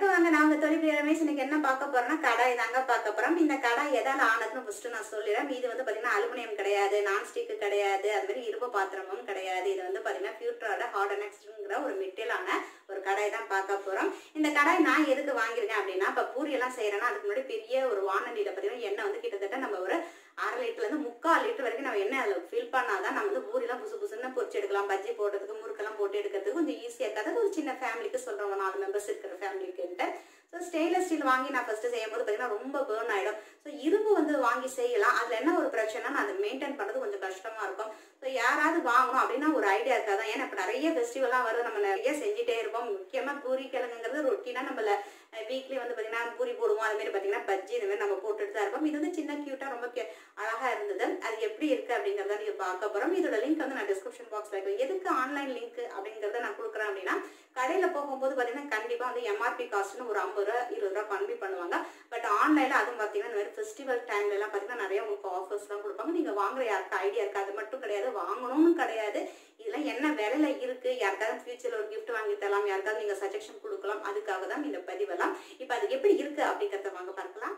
வணக்கம் வாங்க நாங்க தொழில் ரமேஷ் இன்னைக்கு என்ன பார்க்க போறோம்னா கடாய் தாங்க பார்க்க போறோம் இந்த கடாய் எதால ஆனதுன்னு ஃபர்ஸ்ட் நான் சொல்லிடுறேன் இது வந்து பாத்தீங்கன்னா அலுமினியம் கிடையாது நான் ஸ்டிக் கிடையாது அது மாதிரி இரும்பு பாத்திரமும் கிடையாது இது வந்து பாத்தீங்கன்னா ஃபியூட்டரோட ஹார்ட் நெக்ஸ்ட்ங்கிற ஒரு மெட்டீரியலான ஒரு கடாய் தான் பார்க்க போறோம் இந்த கடாய் நான் எதுக்கு வாங்கியிருக்கேன் அப்படின்னா இப்ப பூரி எல்லாம் செய்யறேன்னா அதுக்கு முன்னாடி பெரிய ஒரு வானொலியில பாத்தீங்கன்னா எண்ணெய் வந்து கிட்டத்தட்ட நம்ம ஒரு அரை லிட்டர்ல இருந்து முக்கால் லிட்டர் வரைக்கும் நம்ம எண்ணெய் அதில் ஃபில் பண்ணாதான் நம்ம வந்து பூரிலாம் புசு புசுன்னு பொரிச்சு எடுக்கலாம் பஜ்ஜி போடுறதுக்கு முறுக்கெல்லாம் போட்டு எடுக்கிறதுக்கு கொஞ்சம் ஈஸியாக இருக்காது ஒரு சின்ன ஃபேமிலிக்கு சொல்றவங்க நாலு மெம்பர்ஸ் இருக்கிற ஃபேமிலிக்குன்ட்டு ஸோ ஸ்டெயின்லெஸ் ஸ்டீல் வாங்கி நான் ஃபர்ஸ்ட் செய்யும் போது பார்த்தீங்கன்னா ரொம்ப பேர்ன் ஆயிடும் ஸோ இரும்பு வந்து வாங்கி செய்யலாம் அதில் என்ன ஒரு பிரச்சனைனா நான் அதை மெயின்டைன் பண்ணுறது கொஞ்சம் கஷ்டமா இருக்கும் ஸோ யாராவது வாங்கணும் அப்படின்னா ஒரு ஐடியா இருக்காதான் ஏன்னா இப்போ நிறைய ஃபெஸ்டிவல்லாம் வருது நம்ம நிறைய செஞ்சுட்டே இருப்போம் முக்கியமாக பூரி கிழங்குங்கிறது ரொட்டீனாக நம்மள வீக்லி வந்து பார்த்தீங்கன்னா பூரி போடுவோம் அது மாதிரி பார்த்தீங்கன்னா பஜ்ஜி இந்த மாதிரி நம்ம போட்டுட்டு தான் இருப்போம் இது வந்து சின்ன க்யூட்டாக ரொம்ப cute- அழகா இருந்தது அது எப்படி இருக்கு அப்படிங்கறத நீங்க பார்க்க போறோம் இதோட லிங்க் வந்து நான் டிஸ்கிரிப்ஷன் பாக்ஸ்ல வைக்கிறேன் எதுக்கு ஆன்லைன் லிங்க் அப்படிங்கறத நான் கொடுக்குறேன் அப்படின்னா கடையில போகும்போது பாத்தீங்கன்னா கண்டிப்பா வந்து எம்ஆர்பி காஸ்ட்னு ஒரு ஐம்பது ரூபா இருபது ரூபா கம்மி பண்ணுவாங்க பட் ஆன்லைன்ல அதுவும் பாத்தீங்கன்னா இந்த மாதிரி ஃபெஸ்டிவல் டைம்ல எல்லாம் பாத்தீங்கன்னா நிறைய உங்களுக்கு ஆஃபர்ஸ் எல்லாம் கொடுப்பாங்க நீங்க வாங்குற யாருக்கு ஐடியா இருக்கு அது மட்டும் கிடையாது வாங்கணும்னு கிடையாது இதெல்லாம் என்ன விலையில இருக்கு யாருக்காவது ஃபியூச்சர்ல ஒரு gift வாங்கி தரலாம் யாருக்காவது நீங்க சஜஷன் கொடுக்கலாம் அதுக்காக தான் இந்த பதிவெல்லாம் இப்போ அது எப்படி இருக்கு அப்படிங்கறத வாங்க பார்க்கலாம்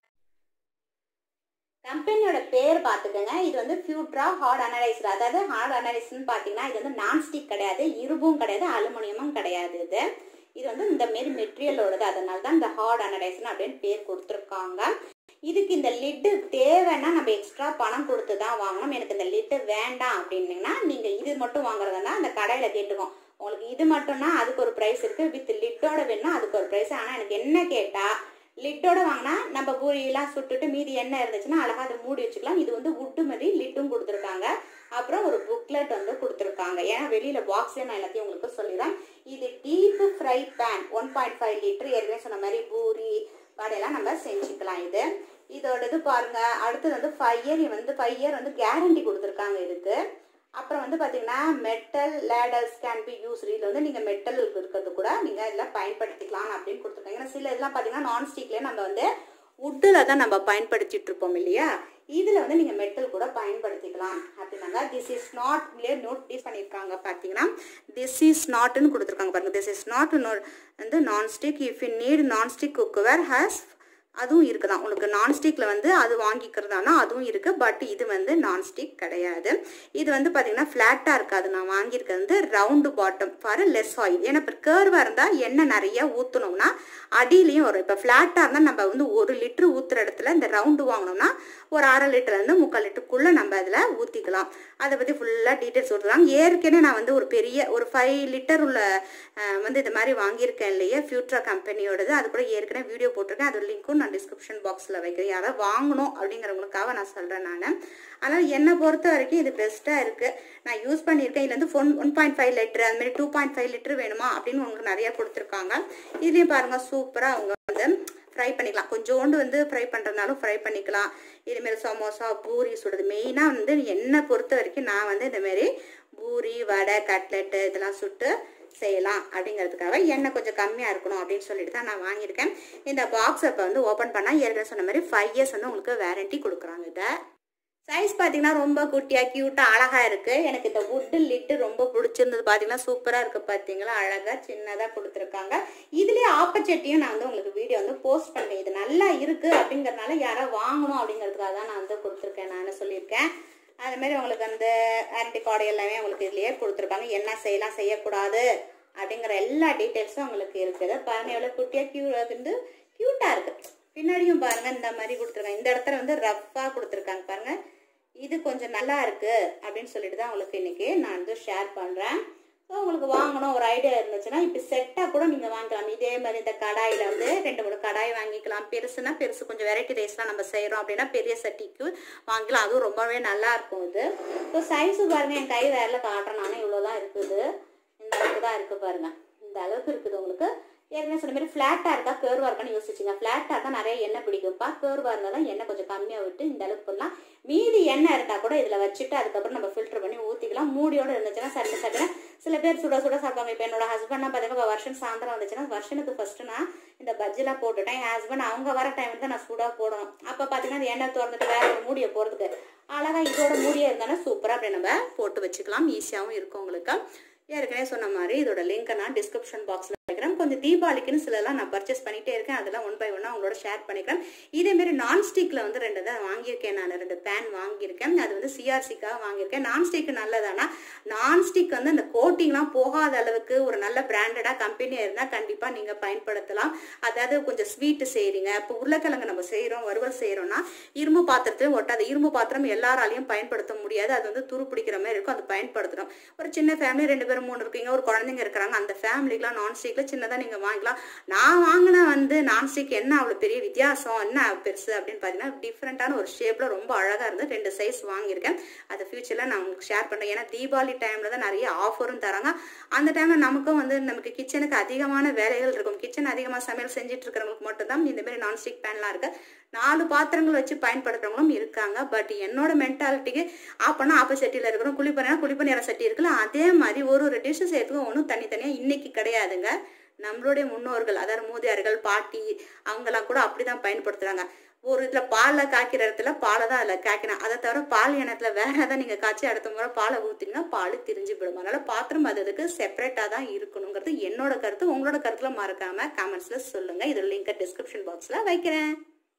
கம்பெனியோட பேர் பார்த்துக்கோங்க இது வந்து ஃபியூட்ரா ஹார்ட் அனலைசர் அதாவது ஹார்ட் அனலைசர்னு பார்த்தீங்கன்னா இது வந்து நான்ஸ்டிக் கிடையாது இரும்பும் கிடையாது அலுமினியமும் கிடையாது இது இது வந்து இந்த மாரி மெட்டீரியலோடது அதனால தான் இந்த ஹார்ட் அனலைசர் அப்படின்னு பேர் கொடுத்துருக்காங்க இதுக்கு இந்த லிட்டு தேவைன்னா நம்ம எக்ஸ்ட்ரா பணம் கொடுத்து தான் வாங்கணும் எனக்கு இந்த லிட்டு வேண்டாம் அப்படின்னீங்கன்னா நீங்கள் இது மட்டும் வாங்குறதுனா அந்த கடையில் கேட்டுக்கோம் உங்களுக்கு இது மட்டும்னா அதுக்கு ஒரு ப்ரைஸ் இருக்குது வித் லிட்டோட வேணும்னா அதுக்கு ஒரு ப்ரைஸ் ஆனால் எனக்கு என்ன கேட்டால் லிட்டோட வாங்கினா நம்ம பூரியெல்லாம் சுட்டுட்டு மீதி எண்ணெய் இருந்துச்சுன்னா அழகா அதை மூடி வச்சுக்கலாம் இது வந்து உட்டு மாதிரி லிட்டும் கொடுத்துருக்காங்க அப்புறம் ஒரு புக்லெட் வந்து கொடுத்துருக்காங்க ஏன்னா வெளியில பாக்ஸ்ல நான் எல்லாத்தையும் உங்களுக்கு சொல்லிடுறேன் இது deep fry pan one point five litre ஏற்கனவே சொன்ன மாதிரி பூரி வடையெல்லாம் நம்ம செஞ்சுக்கலாம் இது இதோட இது பாருங்க அடுத்தது வந்து ஃபைவ் இயர் வந்து ஃபைவ் இயர் வந்து கேரண்டி கொடுத்துருக்காங்க இதுக்கு அப்புறம் வந்து பார்த்தீங்கன்னா metal ladders can be use இதில் வந்து நீங்கள் மெட்டல் இருக்கிறது கூட நீங்கள் இதில் பயன்படுத்திக்கலாம் அப்படின்னு கொடுத்துருக்காங்க ஏன்னா சில இதெல்லாம் பார்த்தீங்கன்னா நான்ஸ்டிக்லேயே நம்ம வந்து உட்டில் தான் நம்ம பயன்படுத்திட்டு இருப்போம் இல்லையா இதில் வந்து நீங்கள் மெட்டல் கூட பயன்படுத்திக்கலாம் அப்படின்னாங்க திஸ் இஸ் நாட் நோட்டீஸ் பண்ணியிருக்காங்க பார்த்தீங்கன்னா திஸ் இஸ் நாட்னு கொடுத்துருக்காங்க பாருங்க திஸ் இஸ் நாட் வந்து nonstick if you need nonstick cooker has அதுவும் இருக்குதான் உங்களுக்கு நான்ஸ்டிக்கில் வந்து அது வாங்கிக்கிறதானா அதுவும் இருக்குது பட் இது வந்து நான்ஸ்டிக் கிடையாது இது வந்து பார்த்தீங்கன்னா ஃப்ளாட்டாக இருக்காது நான் வாங்கியிருக்கிறது வந்து round bottom for less oil ஏன்னா இப்போ கேர்வாக இருந்தால் எண்ணெய் நிறைய ஊற்றணும்னா அடியிலையும் வரும் இப்போ ஃப்ளாட்டாக இருந்தால் நம்ம வந்து ஒரு லிட்டர் ஊற்றுற இடத்துல இந்த ரவுண்டு வாங்கினோம்னா ஒரு அரை லிட்டர்லேருந்து முக்கால் லிட்டருக்குள்ளே நம்ம அதில் ஊற்றிக்கலாம் அதை பற்றி ஃபுல்லாக டீட்டெயில்ஸ் கொடுத்துருக்காங்க ஏற்கனவே நான் வந்து ஒரு பெரிய ஒரு ஃபைவ் லிட்டர் உள்ள அஹ், வந்து இது மாதிரி வாங்கியிருக்கேன் இல்லையா ஃபியூட்ரா கம்பெனியோடது அது கூட ஏற்கனவே வீடியோ போட்டிருக்கேன் அதோட லிங்க்கும் நான் டிஸ்கிரிப்ஷன் பாக்ஸில் வைக்கிறேன் யாராவது வாங்கணும் அப்படிங்கிறவங்களுக்காக நான் சொல்கிறேன் நான் அதனால் என்னை பொறுத்த வரைக்கும் இது பெஸ்ட்டாக இருக்குது நான் யூஸ் பண்ணியிருக்கேன் இதுல இருந்து one one point five litre அது மாதிரி டூ பாயிண்ட் ஃபைவ் லிட்டர் வேணுமா அப்படின்னு உங்களுக்கு நிறைய கொடுத்துருக்காங்க இதுலேயும் பாருங்கள் சூப்பராக அவங்க வந்து ஃப்ரை பண்ணிக்கலாம் கொஞ்சோண்டு வந்து ஃப்ரை பண்ணுறதுனாலும் ஃப்ரை பண்ணிக்கலாம் இதுமாரி சமோசா பூரி சுடுறது மெயினாக வந்து என்னை பொறுத்த வரைக்கும் நான் வந்து இந்தமாரி பூரி வடை கட்லெட்டு இதெல்லாம் சுட்டு செய்யலாம் அப்படிங்கிறதுக்காக எண்ணெய் கொஞ்சம் கம்மியாக இருக்கணும் அப்படின்னு சொல்லிட்டு தான் நான் வாங்கியிருக்கேன் இந்த பாக்ஸ் இப்போ வந்து ஓப்பன் பண்ணால் ஏற்கனவே சொன்ன மாதிரி ஃபைவ் இயர்ஸ் வந்து உங்களுக்கு வேரண்டி கொடுக்குறாங்க இதை சைஸ் பார்த்தீங்கன்னா ரொம்ப குட்டியாக க்யூட்டாக அழகாக இருக்குது எனக்கு இந்த வுட்டு லிட்டு ரொம்ப பிடிச்சிருந்தது பார்த்தீங்கன்னா சூப்பராக இருக்குது பார்த்தீங்களா அழகாக சின்னதாக கொடுத்துருக்காங்க இதுலேயே ஆப்பச்சட்டியும் நான் வந்து உங்களுக்கு வீடியோ வந்து போஸ்ட் பண்ணுறேன் இது நல்லா இருக்குது அப்படிங்கிறதுனால யாரோ வாங்கணும் அப்படிங்கிறதுக்காக தான் நான் வந்து கொடுத்துருக்கேன் நான் சொல்லியிருக்கேன் அது மாதிரி உங்களுக்கு அந்த ஆன்டி கார்டு எல்லாமே உங்களுக்கு இதுலேயே கொடுத்துருக்காங்க என்ன செய்யலாம் செய்யக்கூடாது அப்படிங்கிற எல்லா டீட்டெயில்ஸும் உங்களுக்கு இருக்குது பாருங்க எவ்வளோ குட்டியாக க்யூ வந்து க்யூட்டாக இருக்குது பின்னாடியும் பாருங்க இந்த மாதிரி கொடுத்துருக்காங்க இந்த இடத்துல வந்து ரஃப்பாக கொடுத்துருக்காங்க பாருங்க இது கொஞ்சம் நல்லா இருக்கு அப்படின்னு சொல்லிட்டு தான் உங்களுக்கு இன்னைக்கு நான் வந்து ஷேர் பண்ணுறேன் ஸோ உங்களுக்கு வாங்கணும் ஒரு ஐடியா இருந்துச்சுன்னா இப்போ செட்டாக கூட நீங்கள் வாங்கிக்கலாம் இதே மாதிரி இந்த கடாயில் வந்து ரெண்டு மூணு கடாய் வாங்கிக்கலாம் பெருசுனா பெருசு கொஞ்சம் வெரைட்டி ரைஸ்லாம் நம்ம செய்கிறோம் அப்படின்னா பெரிய சட்டிக்கு வாங்கிக்கலாம் அதுவும் ரொம்பவே நல்லா இருக்கும் இது ஸோ சைஸு பாருங்க என் கை வேரில் காட்டுறேன் நானே இவ்வளோ தான் இருக்குது இந்த அளவுக்கு தான் இருக்குது பாருங்க இந்த அளவுக்கு இருக்குது உங்களுக்கு ஏற்கனவே சொன்ன மாதிரி ஃப்ளாட்டாக இருக்கா கேர்வாக இருக்கான்னு யோசிச்சுங்க ஃப்ளாட்டாக இருந்தால் நிறைய எண்ணெய் பிடிக்கும்ப்பா கேர்வாக இருந்தால் தான் எண்ணெய் கொஞ்சம் கம்மியாக விட்டு இந்த அளவுக்கு பண்ணலாம் மீதி எண்ணெய் இருந்தால் கூட இதில் வச்சுட்டு அதுக்கப்புறம் நம்ம ஃபில்டர் பண்ணி ஊற்றிக்கலாம் மூடியோட இருந்துச்சுன்னா சட்டு சட்டுன்னு சில பேர் சுட சுட சாப்பிடுவாங்க இப்போ என்னோட ஹஸ்பண்ட்லாம் பார்த்தீங்கன்னா இப்போ வருஷம் சாயந்தரம் வந்துச்சுன்னா வருஷனுக்கு ஃபர்ஸ்ட் நான் இந்த பஜ்ஜிலாம் போட்டுட்டேன் என் ஹஸ்பண்ட் அவங்க வர டைம் தான் நான் சூடாக போடணும் அப்போ பார்த்தீங்கன்னா அந்த எண்ணெய் திறந்துட்டு வேற ஒரு மூடியை போகிறதுக்கு அழகா இதோட மூடியை இருந்தாலும் சூப்பராக அப்படி நம்ம போட்டு வச்சுக்கலாம் ஈஸியாகவும் இருக்கும் உங்களுக்கு ஏற்கனவே சொன்ன மாதிரி இதோட லிங்க்கை நான் டிஸ்கிரிப்ஷன் பாக்ஸில் வைக்கிறேன் கொஞ்சம் தீபாவளிக்குன்னு சிலதெல்லாம் நான் பர்ச்சேஸ் பண்ணிட்டே இருக்கேன் அதெல்லாம் ஒன் பை ஒன்னா உங்களோட ஷேர் பண்ணிக்கிறேன் இதே மாதிரி நான்ஸ்டிக்ல வந்து ரெண்டு தான் வாங்கியிருக்கேன் நான் ரெண்டு பேன் வாங்கியிருக்கேன் அது வந்து சிஆர்சிக்காக வாங்கியிருக்கேன் நான்ஸ்டிக் நல்லதானா நான்ஸ்டிக் வந்து அந்த கோட்டிங்லாம் போகாத அளவுக்கு ஒரு நல்ல பிராண்டடா கம்பெனியா இருந்தா கண்டிப்பா நீங்க பயன்படுத்தலாம் அதாவது கொஞ்சம் ஸ்வீட் செய்றீங்க இப்போ உருளைக்கிழங்கு நம்ம செய்றோம் வறுவல் செய்றோம்னா இரும்பு பாத்திரத்திலும் ஒட்டாது இரும்பு பாத்திரம் எல்லாராலையும் பயன்படுத்த முடியாது அது வந்து துரு பிடிக்கிற மாதிரி இருக்கும் அது பயன்படுத்தணும் ஒரு சின்ன ஃபேமிலி ரெண்டு பேரும் மூணு இருக்கீங்க ஒரு குழந்தைங்க இருக்கிறாங்க அந்த ஃபேமிலிக்குலாம் நான்ஸ்டிக்ல சின்னதா நீங்க வாங்கிக்கலாம் நான் வாங்கின வந்து நான்ஸ்டிக் என்ன அவ்வளவு பெரிய வித்தியாசம் என்ன பெருசு அப்படின்னு பாத்தீங்கன்னா டிஃப்ரெண்டான ஒரு ஷேப்ல ரொம்ப அழகா இருந்து ரெண்டு சைஸ் வாங்கியிருக்கேன் அது ஃபியூச்சர்ல நான் உங்களுக்கு ஷேர் பண்றேன் ஏன்னா தீபாவளி டைம்ல தான் நிறைய ஆஃபரும் தராங்க அந்த டைம்ல நமக்கும் வந்து நமக்கு கிச்சனுக்கு அதிகமான வேலைகள் இருக்கும் கிச்சன் அதிகமா சமையல் செஞ்சுட்டு இருக்கிறவங்களுக்கு மட்டும்தான் இந்த மாதிரி நான்ஸ்டிக் பேன்லாம் இருக்கு நாலு பாத்திரங்கள் வச்சு பயன்படுத்துறவங்களும் இருக்காங்க பட் என்னோட மென்டாலிட்டிக்கு அப்பனா ஆப்ப சட்டியில இருக்கிறோம் குளிப்பனா குளிப்பணியார சட்டி இருக்குல்ல அதே மாதிரி ஒரு ஒரு டிஷ் செய்யறதுக்கும் ஒன்றும் தனித்தனியா இன்னைக்கு கிடையாதுங்க நம்மளுடைய முன்னோர்கள் அதாவது மூதியார்கள் பாட்டி அவங்கெல்லாம் கூட அப்படிதான் பயன்படுத்துறாங்க ஒரு இதுல பால்ல காய்க்கிற இடத்துல பாலை தான் அதுல காய்க்கணும் அதை தவிர பால் இனத்துல வேற ஏதாவது நீங்க காய்ச்சி அடுத்த முறை பாலை ஊத்திங்கன்னா பால் திரிஞ்சு போயிடும் அதனால பாத்திரம் அது அதுக்கு செப்பரேட்டா தான் இருக்கணுங்கிறது என்னோட கருத்து உங்களோட கருத்துல மறக்காம கமெண்ட்ஸ்ல சொல்லுங்க இது லிங்க் டிஸ்கிரிப்ஷன் பாக்ஸ்ல வைக்கிறேன்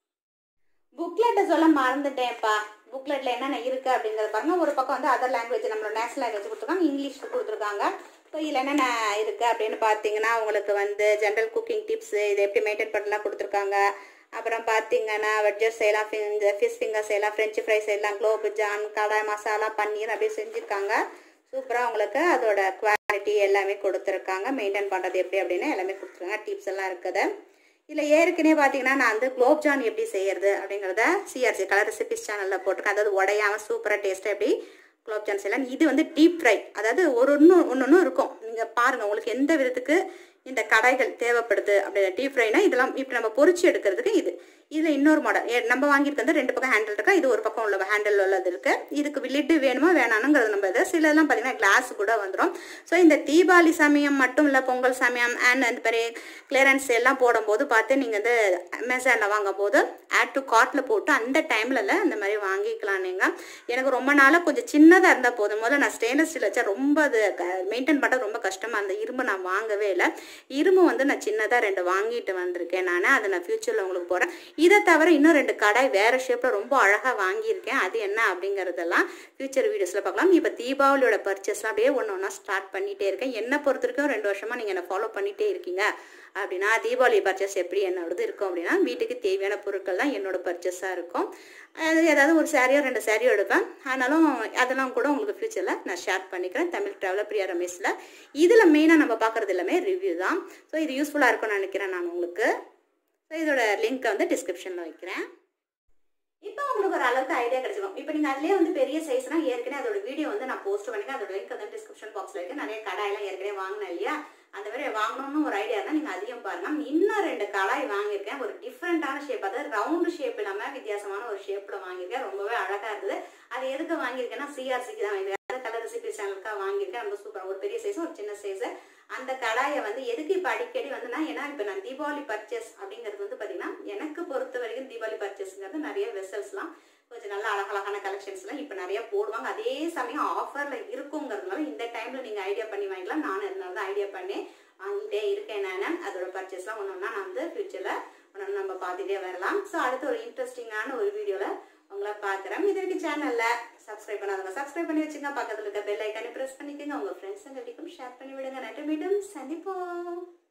புக்லெட்டை சொல்ல மறந்துட்டேன்ப்பா புக்லெட்ல என்னென்ன இருக்கு அப்படிங்கறது பாருங்க ஒரு பக்கம் வந்து அதர் லாங்குவேஜ் நம்மளோட நேஷனல் லாங்குவேஜ் கொடுத்துருக்காங்க இங்கிலீஷ்ல கொடுத்துருக்காங்க ஸோ இதில் என்னென்ன இருக்கு அப்படின்னு பார்த்தீங்கன்னா உங்களுக்கு வந்து ஜென்ரல் குக்கிங் டிப்ஸ் இது எப்படி மெயின்டைன் பண்ணலாம் கொடுத்துருக்காங்க அப்புறம் பார்த்தீங்கன்னா வெட்ஜர் செய்யலாம் இந்த ஃபிஷ் ஃபிங்கர் செய்யலாம் ஃப்ரெஞ்சு ஃப்ரை செய்யலாம் குலோப் ஜான் கடாய் மசாலா பன்னீர் அப்படியே செஞ்சுருக்காங்க சூப்பராக உங்களுக்கு அதோட குவாலிட்டி எல்லாமே கொடுத்துருக்காங்க மெயின்டைன் பண்ணுறது எப்படி அப்படின்னு எல்லாமே கொடுத்துருக்காங்க டிப்ஸ் எல்லாம் இருக்குது இதில் ஏற்கனவே பார்த்தீங்கன்னா நான் வந்து குலோப் ஜான் எப்படி செய்யறது அப்படிங்கிறத சிஆர்சி கலர் ரெசிபிஸ் சேனலில் போட்டிருக்கேன் அதாவது உடையாம சூப்பராக டேஸ்ட்டாக எப்படி குலோப் ஜான் செய்யலாம் இது வந்து டீப் ஃப்ரை அதாவது ஒரு ஒன்று ஒன்று ஒன்று இருக்கும் நீங்கள் பாருங்கள் உங்களுக்கு எந்த விதத்துக்கு இந்த கடைகள் தேவைப்படுது அப்படின்னா டீப் ஃப்ரைனா இதெல்லாம் இப்போ நம்ம பொரிச்சு எடுக்கிறதுக்கு இது இதில் இன்னொரு மாடல் நம்ம வாங்கியிருக்கிறது ரெண்டு பக்கம் ஹேண்டில் இருக்கா இது ஒரு பக்கம் உள்ள ஹேண்டில் உள்ளது இருக்கு இதுக்கு லிட்டு வேணுமா வேணானுங்கிறது நம்ம இது சில எல்லாம் பார்த்தீங்கன்னா கிளாஸ் கூட வந்துடும் ஸோ இந்த தீபாவளி சமயம் மட்டும் இல்லை பொங்கல் சமயம் அண்ட் அந்த பெரிய கிளியரன்ஸ் எல்லாம் போடும்போது பார்த்து நீங்கள் வந்து அமேசானில் வாங்கும் போது ஆட் டு கார்ட்டில் போட்டு அந்த டைமில் அந்த மாதிரி வாங்கிக்கலாம் நீங்கள் எனக்கு ரொம்ப நாளாக கொஞ்சம் சின்னதாக இருந்தால் போதும் முதல்ல நான் ஸ்டெயின்லெஸ் ஸ்டீல் வச்சா ரொம்ப அது மெயின்டைன் பண்ணுறது ரொம்ப கஷ்டமாக அந்த இரும்பு நான் வாங்கவே இல்லை இரும்பு வந்து நான் சின்னதாக ரெண்டு வாங்கிட்டு வந்திருக்கேன் நான் அதை நான் ஃபியூச்சரில் உங்களுக்கு போகிறேன் இதை தவிர இன்னும் ரெண்டு கடாய் வேறு ஷேப்பில் ரொம்ப அழகாக வாங்கியிருக்கேன் அது என்ன அப்படிங்கிறதெல்லாம் ஃபியூச்சர் வீடியோஸில் பார்க்கலாம் இப்போ தீபாவளியோட பர்ச்சேஸ்லாம் அப்படியே ஒன்று ஒன்றா ஸ்டார்ட் பண்ணிகிட்டே இருக்கேன் என்னை பொறுத்த வரைக்கும் ரெண்டு வருஷமாக நீங்கள் என்னை ஃபாலோ பண்ணிகிட்டே இருக்கீங்க அப்படின்னா தீபாவளி பர்ச்சேஸ் எப்படி என்னோடது இருக்கும் அப்படின்னா வீட்டுக்கு தேவையான பொருட்கள் தான் என்னோட பர்ச்சேஸாக இருக்கும் அது ஏதாவது ஒரு சாரியோ ரெண்டு சாரியோ எடுப்பேன் ஆனாலும் அதெல்லாம் கூட உங்களுக்கு ஃபியூச்சரில் நான் ஷேர் பண்ணிக்கிறேன் தமிழ் ட்ராவலர் பிரியா ரமேஷில் இதில் மெயினாக நம்ம பார்க்குறது எல்லாமே ரிவ்யூ தான் ஸோ இது யூஸ்ஃபுல்லாக இருக்கும்னு நினைக்கிறேன் நான் உங்களுக்கு ஸோ இதோட லிங்க்கை வந்து டிஸ்கிரிப்ஷனில் வைக்கிறேன் இப்போ உங்களுக்கு ஒரு அளவுக்கு ஐடியா கிடைச்சிடும் இப்போ நீங்கள் அதுலேயே வந்து பெரிய சைஸ்னா ஏற்கனவே அதோட வீடியோ வந்து நான் போஸ்ட் பண்ணிக்கிறேன் அதோட லிங்க் வந்து டிஸ்கிரிப்ஷன் பாக்ஸில் இருக்கு நிறைய கடாயெல்லாம் ஏற்கனவே வாங்கினேன் இல்லையா அந்த மாதிரி வாங்கணும்னு ஒரு ஐடியா இருந்தால் நீங்கள் அதிகம் பாருங்க இன்னும் ரெண்டு கடாய் வாங்கியிருக்கேன் ஒரு டிஃப்ரெண்ட்டான ஷேப் அதாவது ரவுண்டு ஷேப் இல்லாமல் வித்தியாசமான ஒரு ஷேப்பில் வாங்கியிருக்கேன் ரொம்பவே அழகாக இருந்தது அது எதுக்கு வாங்கியிருக்கேன்னா சிஆர்சிக்கு தான் வாங்கியிருக்கேன் கலர் ரெசிபி சேனலுக்காக வாங்கியிருக்கேன் ரொம்ப சூப்பர் ஒரு பெரிய சைஸ் ஒரு சின்ன சைஸ் அந்த கடாயை வந்து எதுக்கு இப்போ அடிக்கடி வந்துன்னா ஏன்னா இப்போ நான் தீபாவளி பர்ச்சேஸ் அப்படிங்கிறது வந்து பார்த்தீங்கன்னா எனக்கு பொறுத்த வரைக்கும் தீபாவளி பர்ச்சேஸ்ங்கிறது நிறைய வெசல்ஸ்லாம் கொஞ்சம் நல்ல அழகழகான கலெக்ஷன்ஸ்லாம் இப்போ நிறைய போடுவாங்க அதே சமயம் ஆஃபரில் இருக்குங்கிறதுனால இந்த டைமில் நீங்கள் ஐடியா பண்ணி வாங்கிக்கலாம் நானும் அதனால தான் ஐடியா பண்ணி வாங்கிட்டே இருக்கேன் நான் அதோட பர்ச்சேஸ்லாம் ஒன்று ஒன்றா நான் வந்து ஃபியூச்சரில் ஒன்று நம்ம பார்த்துட்டே வரலாம் ஸோ அடுத்து ஒரு இன்ட்ரெஸ்டிங்கான ஒரு வீடியோவில் உங்களை பார்க்குறேன் இது வரைக்கும் சேனலில் சப்ஸ்கிரைப் பண்ணாதவங்க சப்ஸ்கிரைப் பண்ணி வச்சுங்க பக்கத்தில் இருக்க பெல் ஐக்கானே ப்ரெஸ் பண்ணிக்கோங்க உங்கள் ஃப்ரெண்ட்ஸுங்க ஷேர் பண்ணி விடுங்க நன்றி மீண்டும் சந்திப்போம்